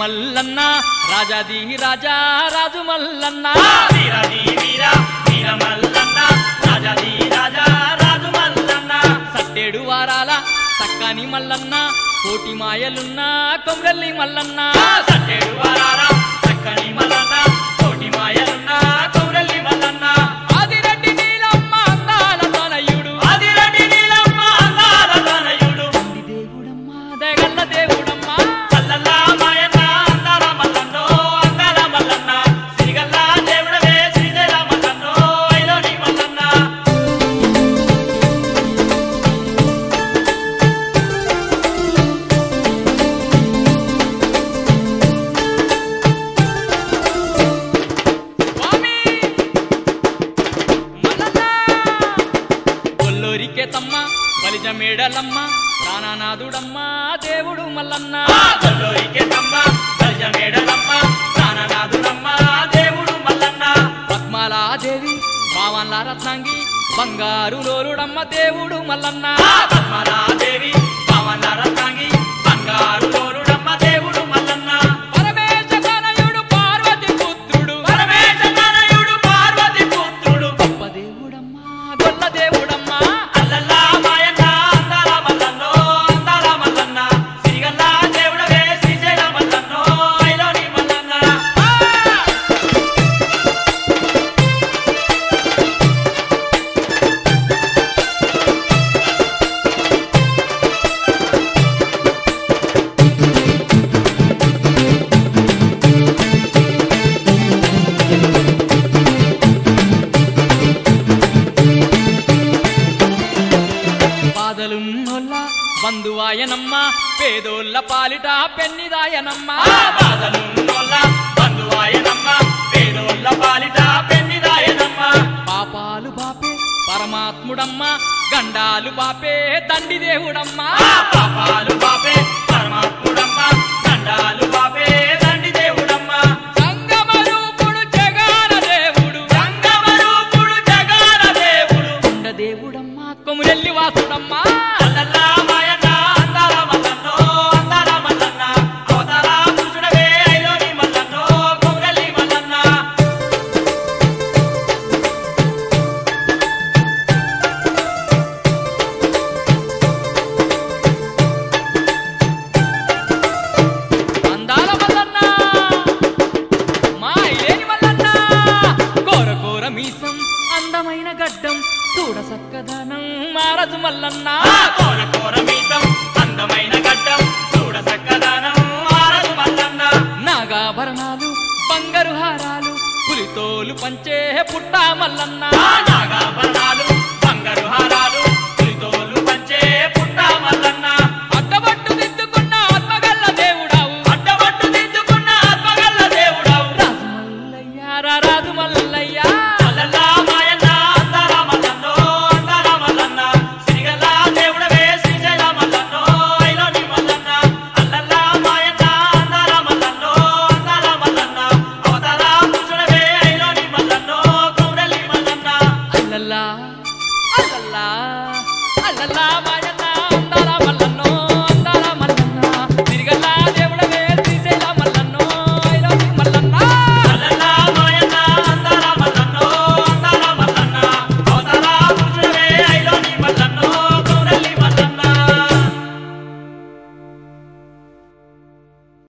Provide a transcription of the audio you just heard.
మల్లన్న రాజాది రాజా రాజు మల్లన్న వీరాది వీర వీర మల్లన్న రాజాది రాజా రాజు మల్లన్న సట్టేడు వారాల సక్కాని మల్లన్న కోటి మాయలున్న కొమ్రెల్లి మల్లన్న సట్టేడు వారాల చక్కని మల్లన్న కోటి మాయలున్న కౌరల్లి మల్లన్న ఆదిరెడ్డి నీలమ్మ అందాల తనయుడు ఆదిరెడ్డి నీలమ్మ అందాల తనయుడు తండ్రి దేవుడమ్మ దగల్ల దేవుడమ్మ కల్లల్లా మాయన్న అందాల మల్లన్నో అందాల మల్లన్న సిరిగల్లా దేవుడవే శ్రీదేవ మల్లన్నో ఐలోని మల్లన్న స్వామి మల్లన్న కొల్లూరికే తమ్మ బలిజ మేడలమ్మ ప్రాణనాథుడమ్మ దేవుడు మల్లన్న గొల్లోరికే తమ్మ గజ మేడలమ్మ ప్రాణనాథుడమ్మ దేవుడు మల్లన్న పద్మాలాదేవి పావన్ల రత్నాంగి బంగారు లోరుడమ్మ దేవుడు మల్లన్న పద్మనాదేవి పవన రత్నాంగి బంగారు లోరుడమ్మ దేవుడు మల్లన్న పరమేశ తనయుడు పార్వతి పుత్రుడు పరమేశ తనయుడు పార్వతి పుత్రుడు గొప్ప దేవుడమ్మ గొల్ల దేవుడమ్మ అల్లల్లా మాయన్న అందాల మల్లన్నో అందాల మల్లన్న సిరిగల్లా దేవుడవే శ్రీశైల మల్లన్నో ఐలోని మల్లన్న బాధలున్నోళ్ళ బంధువాయనమ్మ పేదోళ్ళ పాలిట పెన్నిదాయనమ్మ ఆ బాధలున్నోళ్ళ బంధువాయనమ్మ పేదోళ్ళ పాలిట పెన్నిదాయనమ్మ పాపాలు బాపే పరమాత్ముడమ్మ గండాలు బాపే దండి దేవుడమ్మ ఆ పాపాలు బాపే పరమాత్ముడమ్మ దండాలు బాపే దండి దేవుడమ్మ సంగమ రూపుడు జగాన దేవుడు గంగమ రూపుడు జగాల దేవుడు కొండ దేవుడమ్మ కొమురెల్లి వాసుడమ్మ అల్లల్లా మాయన్న అందాల మల్లన్నో అందాల మల్లన్న అవతార పురుషుడవే ఐలోని మల్లన్నో కొమరల్లి మల్లన్న అందాల మల్లన్న మా ఇలేని మల్లన్న కోర కోర మీసం అందమైన గడ్డం చూడ సక్కదనం మారదు మల్లన్న ఆ కోర కోర మీసం అందమైన గడ్డం చూడ చక్కదనం మారదు మల్లన్న నాగాభరణాలు బంగారు హారాలు పులితోలు పంచే పుట్ట మల్లన్న ఆ నాగాభరణాలు బంగారు హారాలు